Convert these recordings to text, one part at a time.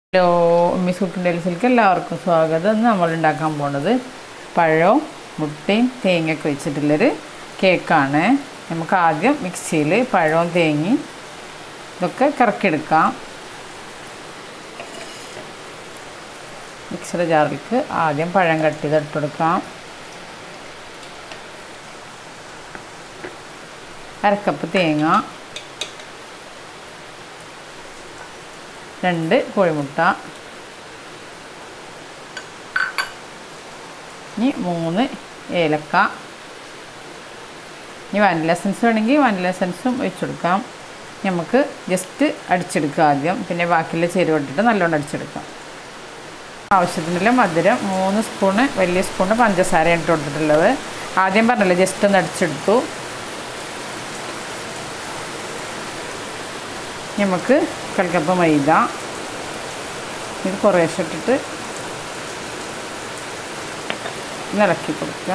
hello miss കുക്കിൻ്റെ ഡെലിസിലേക്ക് എല്ലാവർക്കും സ്വാഗതം ഇന്ന് നമ്മൾ ഉണ്ടാക്കാൻ പോണത് പഴവും മുട്ടയും തേങ്ങയൊക്കെ വെച്ചിട്ടുള്ളൊരു കേക്കാണ് നമുക്ക് ആദ്യം മിക്സിയിൽ പഴവും തേങ്ങയും ഇതൊക്കെ കറക്കിയെടുക്കാം മിക്സിയുടെ ജാറിലേക്ക് ആദ്യം പഴം കട്ട് ചെയ്ത് ഇട്ട് കൊടുക്കാം അരക്കപ്പ് തേങ്ങ രണ്ട് കോഴിമുട്ട ഇനി മൂന്ന് ഏലക്ക ഇനി വാനില എസൻസ് വേണമെങ്കിൽ വാനില എസൻസും ഒഴിച്ചെടുക്കാം നമുക്ക് ജസ്റ്റ് അടിച്ചെടുക്കുക ആദ്യം പിന്നെ ബാക്കിയുള്ള ചേരുവ ഇട്ടിട്ട് നല്ലോണം അടിച്ചെടുക്കാം ആവശ്യത്തിനുള്ള മധുരം മൂന്ന് സ്പൂണ് വലിയ സ്പൂണ് പഞ്ചസാരയാണ് ഇട്ട് കൊടുത്തിട്ടുള്ളത് ആദ്യം പറഞ്ഞല്ലോ ജസ്റ്റ് ഒന്ന് അടിച്ചെടുത്തു നമുക്ക് കൽക്കപ്പം മൈദ ഇത് കുറേശ്ശെ ഇട്ടിട്ട് ഇളക്കി കൊടുക്കുക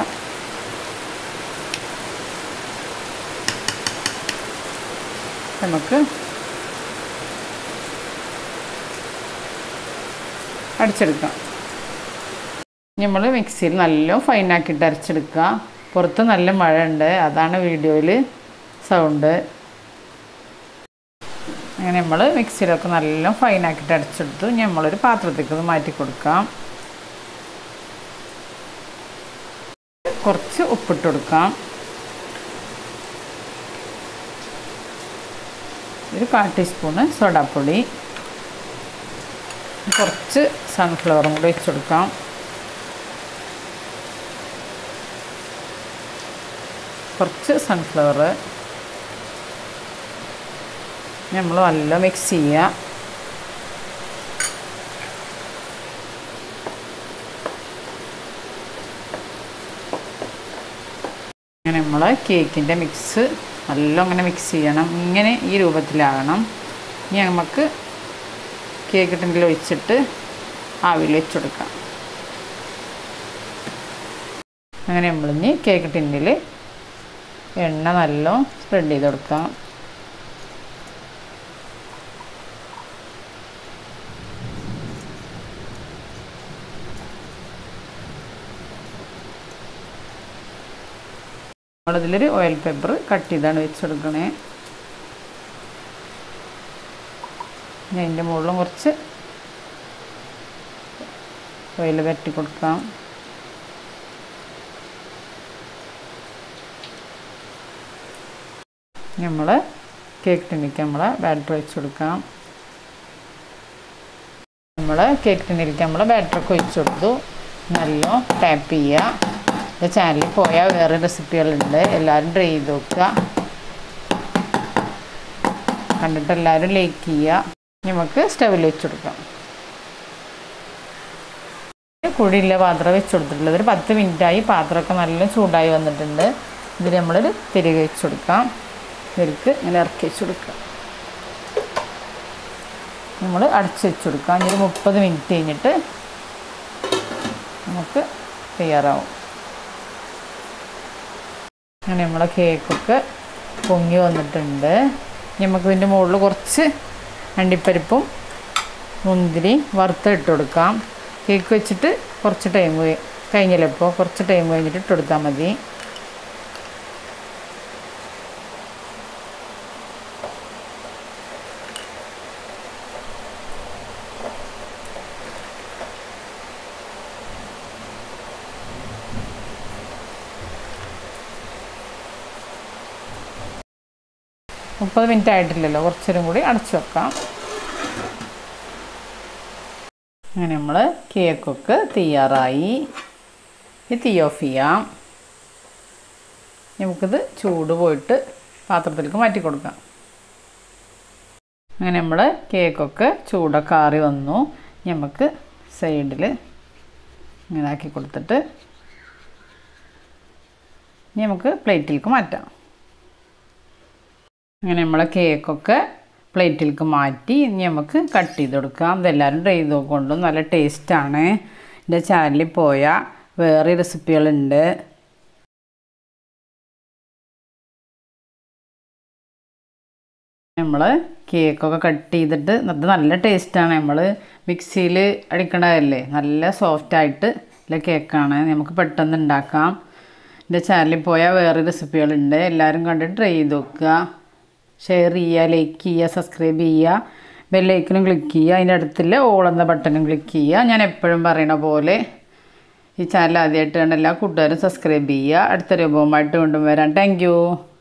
നമുക്ക് അടിച്ചെടുക്കാം നമ്മൾ മിക്സിയിൽ നല്ല ഫൈനാക്കിയിട്ട് അരച്ചെടുക്കുക പുറത്ത് നല്ല മഴ ഉണ്ട് അതാണ് വീഡിയോയിൽ സൗണ്ട് അങ്ങനെ നമ്മൾ മിക്സിയിലൊക്കെ നല്ല ഫൈനാക്കിയിട്ട് അടിച്ചെടുത്തു ഇനി നമ്മളൊരു പാത്രത്തേക്ക് അത് മാറ്റി കൊടുക്കാം കുറച്ച് ഉപ്പിട്ട് കൊടുക്കാം ഒരു കാൽ ടീസ്പൂണ് സോഡാപ്പൊടി കുറച്ച് സൺഫ്ലവറും കൂടി വെച്ച് കൊടുക്കാം കുറച്ച് സൺഫ്ലവർ നമ്മൾ നല്ല മിക്സ് ചെയ്യുക അങ്ങനെ നമ്മൾ കേക്കിൻ്റെ മിക്സ് നല്ല അങ്ങനെ മിക്സ് ചെയ്യണം ഇങ്ങനെ ഈ രൂപത്തിലാകണം ഇനി നമുക്ക് കേക്ക് ടിന്നിൽ ഒഴിച്ചിട്ട് ആവിയിൽ വെച്ച് കൊടുക്കാം അങ്ങനെ നമ്മളിനി കേക്ക് ടിന്നിൽ എണ്ണ നല്ല സ്പ്രെഡ് ചെയ്ത് കൊടുക്കാം നമ്മളതിലൊരു ഓയിൽ പേപ്പർ കട്ട് ചെയ്താണ് വെച്ചെടുക്കണേ ഇനി അതിൻ്റെ മുകളിലും കുറച്ച് ഓയിൽ പരട്ടി കൊടുക്കാം നമ്മൾ കേക്ക് ടിന്നിക്ക് നമ്മൾ ബാറ്റർ ഒഴിച്ച് കൊടുക്കാം നമ്മൾ കേക്ക് ടിന്നിലേക്ക് നമ്മൾ ബാറ്ററൊക്കെ ഒഴിച്ച് കൊടുത്തു നല്ല ടാപ്പ് ചെയ്യുക എൻ്റെ ചാനലിൽ പോയാൽ വേറെ റെസിപ്പികളുണ്ട് എല്ലാവരും ട്രൈ ചെയ്ത് നോക്കുക കണ്ടിട്ട് എല്ലാവരും ലൈക്ക് ചെയ്യുക നമുക്ക് സ്റ്റവിൽ വെച്ച് കൊടുക്കാം കുഴിയില്ല പാത്രം വെച്ച് കൊടുത്തിട്ടുള്ളത് ഒരു പത്ത് മിനിറ്റായി പാത്രമൊക്കെ നല്ല ചൂടായി വന്നിട്ടുണ്ട് ഇതിൽ നമ്മളൊരു തിരികെ വെച്ച് കൊടുക്കാം ഇതിലേക്ക് ഇങ്ങനെ ഇറക്കി വെച്ച് കൊടുക്കാം നമ്മൾ അടച്ച് വെച്ച് കൊടുക്കാം ഇനി ഒരു മുപ്പത് മിനിറ്റ് കഴിഞ്ഞിട്ട് നമുക്ക് തയ്യാറാവും അങ്ങനെ നമ്മളെ കേക്കൊക്കെ പൊങ്ങി വന്നിട്ടുണ്ട് നമുക്ക് ഇതിൻ്റെ മുകളിൽ കുറച്ച് അണ്ടിപ്പരിപ്പും മുന്തിരി വറുത്തിട്ട് കൊടുക്കാം കേക്ക് വെച്ചിട്ട് കുറച്ച് ടൈം കഴിഞ്ഞല്ലോ ഇപ്പോൾ കുറച്ച് ടൈം കഴിഞ്ഞിട്ട് ഇട്ട് കൊടുത്താൽ മതി മുപ്പത് മിനിറ്റ് ആയിട്ടില്ലല്ലോ കുറച്ചേരം കൂടി അടച്ചു വെക്കാം അങ്ങനെ നമ്മൾ കേക്കൊക്കെ തയ്യാറായി ഇത് തീ ഓഫ് ചെയ്യാം നമുക്കിത് ചൂട് പോയിട്ട് പാത്രത്തിലേക്ക് മാറ്റി കൊടുക്കാം അങ്ങനെ നമ്മൾ കേക്കൊക്കെ ചൂടൊക്കെ ആറി വന്നു നമുക്ക് സൈഡിൽ ഇങ്ങനെ ആക്കി കൊടുത്തിട്ട് ഇനി നമുക്ക് പ്ലേറ്റിലേക്ക് മാറ്റാം അങ്ങനെ നമ്മളെ കേക്കൊക്കെ പ്ലേറ്റിലേക്ക് മാറ്റി ഇനി നമുക്ക് കട്ട് ചെയ്ത് കൊടുക്കാം ഇതെല്ലാവരും ട്രൈ ചെയ്ത് നോക്കൊണ്ടും നല്ല ടേസ്റ്റാണ് എൻ്റെ ചാനലിൽ പോയാൽ വേറെ റെസിപ്പികളുണ്ട് നമ്മൾ കേക്കൊക്കെ കട്ട് ചെയ്തിട്ട് അത് നല്ല ടേസ്റ്റാണ് നമ്മൾ മിക്സിയിൽ അടിക്കണതല്ലേ നല്ല സോഫ്റ്റായിട്ട് ഉള്ള കേക്കാണ് നമുക്ക് പെട്ടെന്ന് ഉണ്ടാക്കാം എൻ്റെ ചാനലിൽ പോയാൽ വേറെ റെസിപ്പികളുണ്ട് എല്ലാവരും കണ്ടിട്ട് ട്രൈ ചെയ്ത് നോക്കുക ഷെയർ ചെയ്യുക ലൈക്ക് ചെയ്യുക സബ്സ്ക്രൈബ് ചെയ്യുക ബെല്ലൈക്കനും ക്ലിക്ക് ചെയ്യുക അതിൻ്റെ അടുത്തുള്ള ഓൾ എന്ന ബട്ടണും ക്ലിക്ക് ചെയ്യുക ഞാൻ എപ്പോഴും പറയണ പോലെ ഈ ചാനൽ ആദ്യമായിട്ട് കണ്ട എല്ലാ കൂട്ടുകാരും സബ്സ്ക്രൈബ് ചെയ്യുക അടുത്ത രൂപവുമായിട്ട് കൊണ്ടുവരാം താങ്ക്